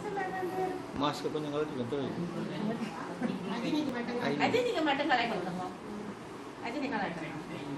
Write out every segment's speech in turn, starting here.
mask கொஞ்சம் கலட்டி அஜினிக்கு மட்டும் கலக்கணும் அஜினி கலக்கணும்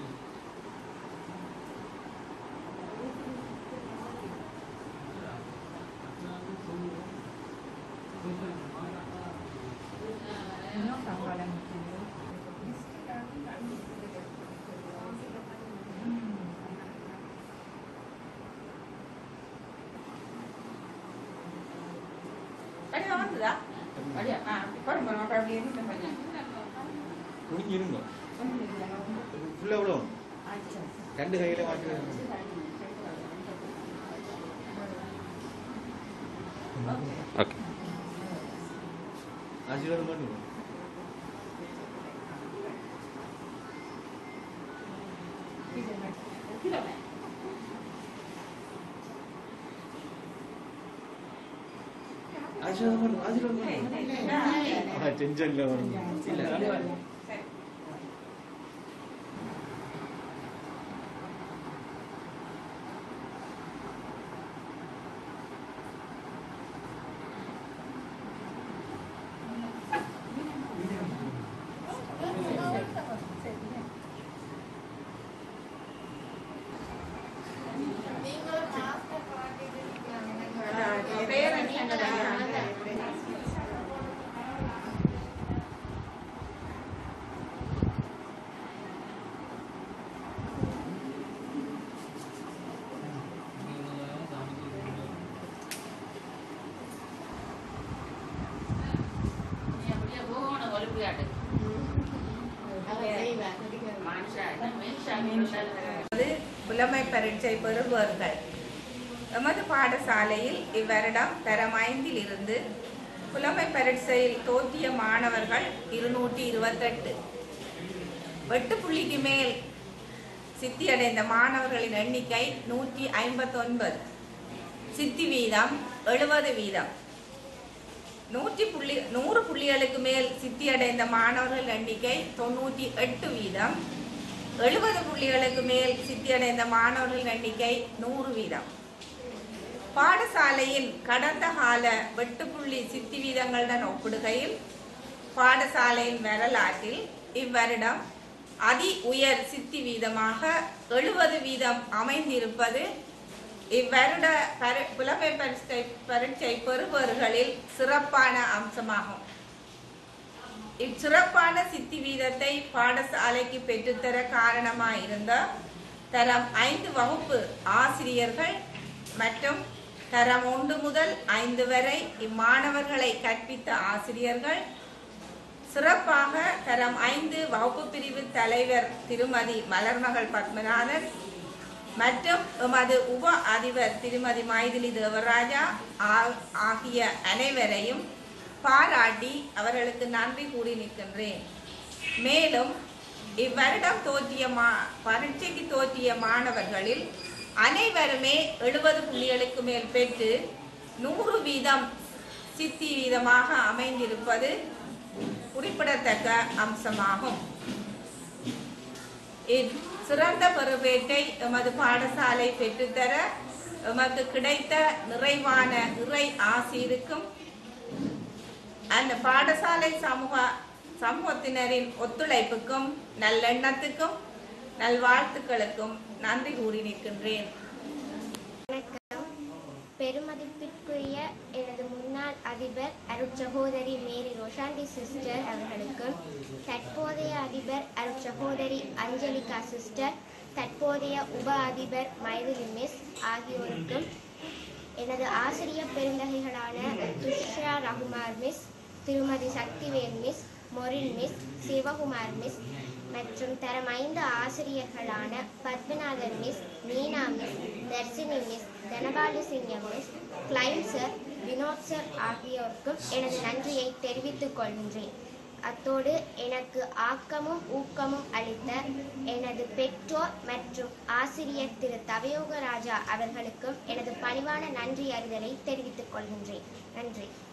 படியா வந்துதா படியா ஆ படம் படம் அப்படியே இருந்து பண்ணேன் குனிஞ்சிருங்க ஃபுல்லாக விடும் ரெண்டு கையில மாட்டி ஓகே ஆசீர்வாதம் பண்ணுங்க ஆசீர்வாதம் பண்ணுங்க ஆசீர்வாதம் பண்ணுங்க ஆ டென்ஷன்ல வரும் அது புலமை பரீட்சை பெறுபவர்கள் எமது பாடசாலையில் இவ்வருடம் தரம் ஐந்தில் இருந்து புலமை பரீட்சையில் தோற்றிய மாணவர்கள் இருநூற்றி இருபத்தெட்டு எட்டு புள்ளிக்கு மேல் சித்தியடைந்த மாணவர்களின் எண்ணிக்கை நூற்றி ஐம்பத்தொன்பது சித்தி வீதம் எழுபது வீதம் நூற்றி புள்ளி நூறு புள்ளிகளுக்கு மேல் சித்தியடைந்த மாணவர்கள் எண்ணிக்கை தொண்ணூற்றி எட்டு வீதம் எழுபது புள்ளிகளுக்கு மேல் சித்தியடைந்த மாணவர்கள் எண்ணிக்கை நூறு வீதம் பாடசாலையின் கடந்த கால வெட்டுப்புள்ளி சித்தி வீதங்களுடன் ஒப்பிடுகையில் பாடசாலையின் வரலாற்றில் இவ்வருடம் அதி உயர் சித்தி வீதமாக எழுபது வீதம் அமைந்திருப்பது இவ்வருட பரி- புலமை பரீட்சை பரீட்சை பெறுபவர்களில் சிறப்பான அம்சமாகும் இச்சிறப்பான சித்தி வீதத்தை பாடசாலைக்கு பெற்றுத்தர காரணமாயிருந்த தரம் ஐந்து வகுப்பு ஆசிரியர்கள் மற்றும் தரம் ஒன்று முதல் ஐந்து வரை இம்மாணவர்களை கற்பித்த ஆசிரியர்கள் சிறப்பாக தரம் ஐந்து வகுப்பு பிரிவு தலைவர் திருமதி மலர்மகள் பத்மநாதன் மற்றும் எமது உப அதிபர் திருமதி மைதிலி தேவராஜா ஆ- ஆகிய அனைவரையும் பாராட்டி அவர்களுக்கு நன்றி கூறி நிற்கின்றேன் மேலும் இவ்வருடம் தோற்றிய மா பரீட்சைக்கு தோற்றிய மாணவர்களில் அனைவருமே எழுபது புள்ளிகளுக்கு மேல் பெற்று நூறு வீதம் சித்தி வீதமாக அமைந்திருப்பது குறிப்பிடத்தக்க அம்சமாகும் இத் சிறந்த பெறுபேற்றை எமது பாடசாலை பெற்றுத்தர எமக்கு கிடைத்த நிறைவான இறை ஆசிருக்கும் அந்த பாடசாலை சமூக சமூகத்தினரின் ஒத்துழைப்புக்கும் நல்லெண்ணத்துக்கும் நல்வாழ்த்துக்களுக்கும் நன்றி கூறி நிற்கின்றேன் வணக்கம் பெருமதிப்பிற்குரிய எனது முன்னாள் அதிபர் அருட்சகோதரி மேரி ரோஷாண்டி சிஸ்டர் அவர்களுக்கும் தற்போதைய அதிபர் அருட்சகோதரி அஞ்சலிகா சிஸ்டர் தற்போதைய உப அதிபர் மைதிலி மிஸ் ஆகியோருக்கும் எனது ஆசிரியர் பெருந்தகைகளான துஷ்ரா ரகுமார் மிஸ் திருமதி Sakthivel miss Maureen miss Sivakumar miss மற்றும் தரம் ஐந்து ஆசிரியர்களான Pathmanathan miss Meena miss Tharshini miss Thanabalu Singam miss கிளைம் சார் வினோத் சார் ஆகியோருக்கும் எனது நன்றியை தெரிவித்துக் கொள்கின்றேன் அத்தோடு எனக்கு ஆக்கமும் ஊக்கமும் அளித்த எனது பெற்றோர் மற்றும் ஆசிரியர் திரு தவயோகராஜா அவர்களுக்கும் எனது பணிவான நன்றி அறிதலை தெரிவித்துக் கொள்கின்றேன் நன்றி